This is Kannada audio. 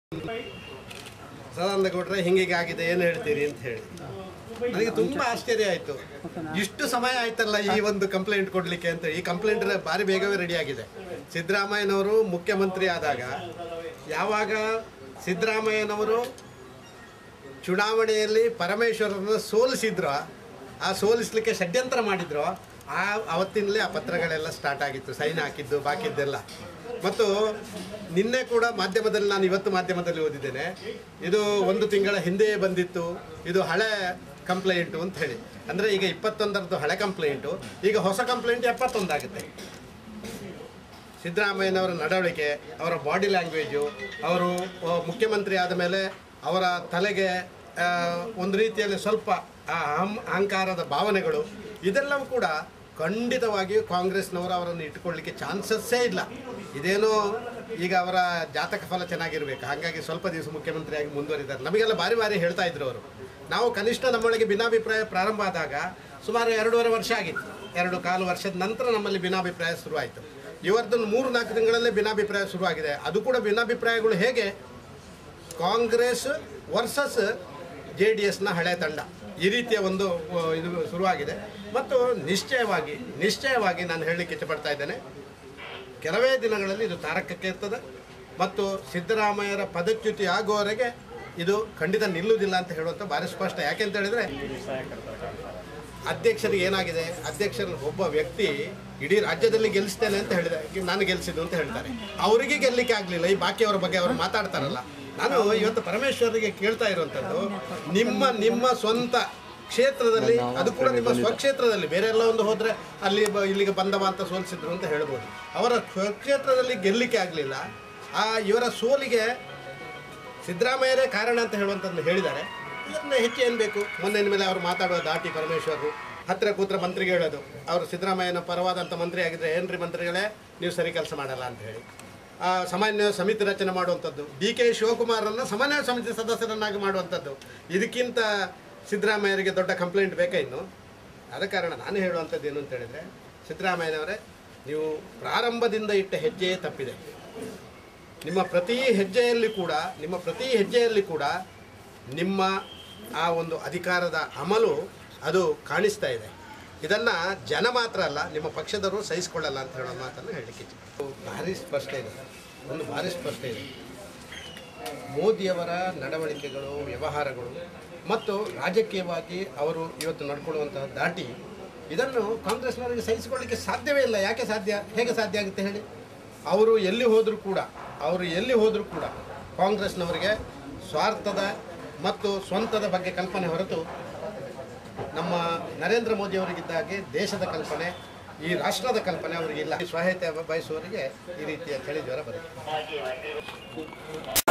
ಸದಾನಂದ ಗೌಡ್ರೆ ಹಿಂಗೀಗೆ ಆಗಿದೆ ಏನು ಹೇಳ್ತೀರಿ ಅಂತ ಹೇಳಿ ನನಗೆ ತುಂಬಾ ಆಶ್ಚರ್ಯ ಆಯಿತು ಇಷ್ಟು ಸಮಯ ಆಯ್ತಲ್ಲ ಈ ಒಂದು ಕಂಪ್ಲೇಂಟ್ ಕೊಡಲಿಕ್ಕೆ ಅಂತ ಈ ಕಂಪ್ಲೇಂಟ್ ಭಾರಿ ಬೇಗವೇ ರೆಡಿ ಆಗಿದೆ ಸಿದ್ದರಾಮಯ್ಯನವರು ಮುಖ್ಯಮಂತ್ರಿ ಆದಾಗ ಯಾವಾಗ ಸಿದ್ದರಾಮಯ್ಯನವರು ಚುನಾವಣೆಯಲ್ಲಿ ಪರಮೇಶ್ವರನ ಸೋಲಿಸಿದ್ರು ಆ ಸೋಲಿಸ್ಲಿಕ್ಕೆ ಷಡ್ಯಂತ್ರ ಮಾಡಿದ್ರು ಆ ಅವತ್ತಿನಲ್ಲೇ ಆ ಪತ್ರಗಳೆಲ್ಲ ಸ್ಟಾರ್ಟ್ ಆಗಿತ್ತು ಸೈನ್ ಹಾಕಿದ್ದು ಬಾಕಿದ್ದೆಲ್ಲ ಮತ್ತು ನಿನ್ನೆ ಕೂಡ ಮಾಧ್ಯಮದಲ್ಲಿ ನಾನು ಇವತ್ತು ಮಾಧ್ಯಮದಲ್ಲಿ ಓದಿದ್ದೇನೆ ಇದು ಒಂದು ತಿಂಗಳ ಹಿಂದೆಯೇ ಬಂದಿತ್ತು ಇದು ಹಳೆ ಕಂಪ್ಲೇಂಟು ಅಂತ ಹೇಳಿ ಅಂದರೆ ಈಗ ಇಪ್ಪತ್ತೊಂದರದ್ದು ಹಳೆ ಕಂಪ್ಲೇಂಟು ಈಗ ಹೊಸ ಕಂಪ್ಲೇಂಟ್ ಎಪ್ಪತ್ತೊಂದಾಗುತ್ತೆ ಸಿದ್ದರಾಮಯ್ಯನವರ ನಡವಳಿಕೆ ಅವರ ಬಾಡಿ ಲ್ಯಾಂಗ್ವೇಜು ಅವರು ಆ, ಮುಖ್ಯಮಂತ್ರಿ ಆದ ಮೇಲೆ ಅವರ ತಲೆಗೆ ಆ, ಒಂದು ರೀತಿಯಲ್ಲಿ ಸ್ವಲ್ಪ ಆ ಅಹಂ ಅಹಂಕಾರದ ಭಾವನೆಗಳು ಇದೆಲ್ಲವೂ ಕೂಡ ಖಂಡಿತವಾಗಿಯೂ ಕಾಂಗ್ರೆಸ್ನವರು ಅವರನ್ನು ಇಟ್ಕೊಳ್ಳಿಕ್ಕೆ ಚಾನ್ಸಸ್ಸೇ ಇಲ್ಲ ಇದೇನೋ ಈಗ ಅವರ ಜಾತಕ ಫಲ ಚೆನ್ನಾಗಿರ್ಬೇಕು ಹಾಗಾಗಿ ಸ್ವಲ್ಪ ದಿವಸ ಮುಖ್ಯಮಂತ್ರಿಯಾಗಿ ಮುಂದುವರಿದ್ದಾರೆ ನಮಗೆಲ್ಲ ಬಾರಿ ಬಾರಿ ಹೇಳ್ತಾ ಇದ್ರು ಅವರು ನಾವು ಕನಿಷ್ಠ ನಮ್ಮೊಳಗೆ ಭಿನ್ನಾಭಿಪ್ರಾಯ ಪ್ರಾರಂಭ ಆದಾಗ ಸುಮಾರು ಎರಡೂವರೆ ವರ್ಷ ಆಗಿತ್ತು ಎರಡು ಕಾಲು ವರ್ಷದ ನಂತರ ನಮ್ಮಲ್ಲಿ ಭಿನ್ನಾಭಿಪ್ರಾಯ ಶುರುವಾಯಿತು ಇವರದನ್ನು ಮೂರು ನಾಲ್ಕು ತಿಂಗಳಲ್ಲೇ ಭಿನ್ನಾಭಿಪ್ರಾಯ ಶುರುವಾಗಿದೆ ಅದು ಕೂಡ ಭಿನ್ನಾಭಿಪ್ರಾಯಗಳು ಹೇಗೆ ಕಾಂಗ್ರೆಸ್ ವರ್ಸಸ್ ಜೆ ಡಿ ಎಸ್ನ ಹಳೆ ತಂಡ ಈ ರೀತಿಯ ಒಂದು ಆ, ಇದು ಶುರುವಾಗಿದೆ ಮತ್ತು ನಿಶ್ಚಯವಾಗಿ ನಿಶ್ಚಯವಾಗಿ ನಾನು ಹೇಳಲಿಕ್ಕೆ ಇಷ್ಟಪಡ್ತಾ ಇದ್ದೇನೆ ಕೆಲವೇ ದಿನಗಳಲ್ಲಿ ಇದು ತಾರಕಕ್ಕೆ ಇರ್ತದೆ ಮತ್ತು ಸಿದ್ದರಾಮಯ್ಯರ ಪದಚ್ಯುತಿ ಆಗುವವರೆಗೆ ಇದು ಖಂಡಿತ ನಿಲ್ಲುವುದಿಲ್ಲ ಅಂತ ಹೇಳುವಂಥ ಭಾರಿ ಸ್ಪಷ್ಟ ಯಾಕೆಂತ ಹೇಳಿದ್ರೆ ಅಧ್ಯಕ್ಷರಿಗೆ ಏನಾಗಿದೆ ಅಧ್ಯಕ್ಷರ ಒಬ್ಬ ವ್ಯಕ್ತಿ ಇಡೀ ರಾಜ್ಯದಲ್ಲಿ ಗೆಲ್ಲಿಸ್ತೇನೆ ಅಂತ ಹೇಳಿದೆ ನಾನು ಗೆಲ್ಲಿಸಿದ್ದು ಅಂತ ಹೇಳ್ತಾರೆ ಅವರಿಗೆ ಗೆಲ್ಲಿಕ್ಕೆ ಆಗಲಿಲ್ಲ ಈ ಬಾಕಿಯವರ ಬಗ್ಗೆ ಅವರು ಮಾತಾಡ್ತಾರಲ್ಲ ನಾನು ಇವತ್ತು ಪರಮೇಶ್ವರಿಗೆ ಕೇಳ್ತಾ ಇರುವಂಥದ್ದು ನಿಮ್ಮ ನಿಮ್ಮ ಸ್ವಂತ ಕ್ಷೇತ್ರದಲ್ಲಿ ಅದು ಕೂಡ ನಿಮ್ಮ ಸ್ವಕ್ಷೇತ್ರದಲ್ಲಿ ಬೇರೆ ಎಲ್ಲ ಒಂದು ಹೋದರೆ ಅಲ್ಲಿ ಬ- ಇಲ್ಲಿಗೆ ಬಂದವ ಅಂತ ಸೋಲಿಸಿದ್ರು ಅಂತ ಹೇಳ್ಬೋದು ಅವರ ಸ್ವಕ್ಷೇತ್ರದಲ್ಲಿ ಗೆಲ್ಲಿಕ್ಕೆ ಆಗಲಿಲ್ಲ ಆ ಇವರ ಸೋಲಿಗೆ ಸಿದ್ದರಾಮಯ್ಯರೇ ಕಾರಣ ಅಂತ ಹೇಳುವಂಥದ್ದು ಹೇಳಿದ್ದಾರೆ ಇದನ್ನು ಹೆಚ್ಚು ಏನು ಬೇಕು ಮೊನ್ನೆ ಮೇಲೆ ಅವರು ಮಾತಾಡುವ ದಾಟಿ ಪರಮೇಶ್ವರರು ಹತ್ತಿರ ಕೂತ್ರ ಮಂತ್ರಿಗೆ ಹೇಳೋದು ಅವರು ಸಿದ್ದರಾಮಯ್ಯನ ಪರವಾದಂಥ ಮಂತ್ರಿ ಆಗಿದ್ದರೆ ಏನ್ರಿ ಮಂತ್ರಿಗಳೇ ನೀವು ಸರಿ ಕೆಲಸ ಮಾಡಲ್ಲ ಅಂತ ಹೇಳಿ ಆ, ಸಾಮಾನ್ಯ ಸಮಿತಿ ರಚನೆ ಮಾಡುವಂಥದ್ದು ಡಿ ಕೆ ಶಿವಕುಮಾರನ್ನು ಸಮನ್ವಯ ಸಮಿತಿ ಸದಸ್ಯರನ್ನಾಗಿ ಮಾಡುವಂಥದ್ದು ಇದಕ್ಕಿಂತ ಸಿದ್ದರಾಮಯ್ಯರಿಗೆ ದೊಡ್ಡ ಕಂಪ್ಲೇಂಟ್ ಬೇಕಾ ಇನ್ನು ಆದ ಕಾರಣ ನಾನು ಹೇಳುವಂಥದ್ದು ಏನು ಅಂತ ಹೇಳಿದರೆ ಸಿದ್ದರಾಮಯ್ಯನವರೇ ನೀವು ಪ್ರಾರಂಭದಿಂದ ಇಟ್ಟ ಹೆಜ್ಜೆಯೇ ತಪ್ಪಿದೆ ನಿಮ್ಮ ಪ್ರತಿ ಹೆಜ್ಜೆಯಲ್ಲಿ ಕೂಡ ನಿಮ್ಮ ಪ್ರತಿ ಹೆಜ್ಜೆಯಲ್ಲಿ ಕೂಡ ನಿಮ್ಮ ಆ ಒಂದು ಅಧಿಕಾರದ ಅಮಲು ಅದು ಕಾಣಿಸ್ತಾ ಇದೆ ಇದನ್ನು ಜನ ಮಾತ್ರ ಅಲ್ಲ ನಿಮ್ಮ ಪಕ್ಷದವರು ಸಹಿಸಿಕೊಳ್ಳಲ್ಲ ಅಂತ ಹೇಳೋ ಮಾತನ್ನು ಹೇಳಲಿಕ್ಕೆ ಇಚ್ಛೆ. ಭಾರಿ ಸ್ಪಷ್ಟ ಇದೆ ಒಂದು ಭಾರಿ ಸ್ಪಷ್ಟ ಇದೆ ಮೋದಿಯವರ ನಡವಳಿಕೆಗಳು ವ್ಯವಹಾರಗಳು ಮತ್ತು ರಾಜಕೀಯವಾಗಿ ಅವರು ಇವತ್ತು ನಡ್ಕೊಳ್ಳುವಂತಹ ದಾಟಿ ಇದನ್ನು ಕಾಂಗ್ರೆಸ್ನವರಿಗೆ ಸಹಿಸಿಕೊಳ್ಳಿಕ್ಕೆ ಸಾಧ್ಯವೇ ಇಲ್ಲ ಯಾಕೆ ಸಾಧ್ಯ ಹೇಗೆ ಸಾಧ್ಯ ಆಗುತ್ತೆ ಹೇಳಿ ಅವರು ಎಲ್ಲಿ ಹೋದರೂ ಕೂಡ ಅವರು ಎಲ್ಲಿ ಹೋದರೂ ಕೂಡ ಕಾಂಗ್ರೆಸ್ನವರಿಗೆ ಸ್ವಾರ್ಥದ ಮತ್ತು ಸ್ವಂತದ ಬಗ್ಗೆ ಕಲ್ಪನೆ ಹೊರತು ನಮ್ಮ ನರೇಂದ್ರ ಮೋದಿ ಅವರಿಗಿದ್ದಾಗೆ ದೇಶದ ಕಲ್ಪನೆ ಈ ರಾಷ್ಟ್ರದ ಕಲ್ಪನೆ ಅವರಿಗಿಲ್ಲ ಈ ಸ್ವಾಯತ್ತೆ ಬಯಸುವವರಿಗೆ ಈ ರೀತಿಯ ಚಳಿ ಜ್ವರ ಬರುತ್ತೆ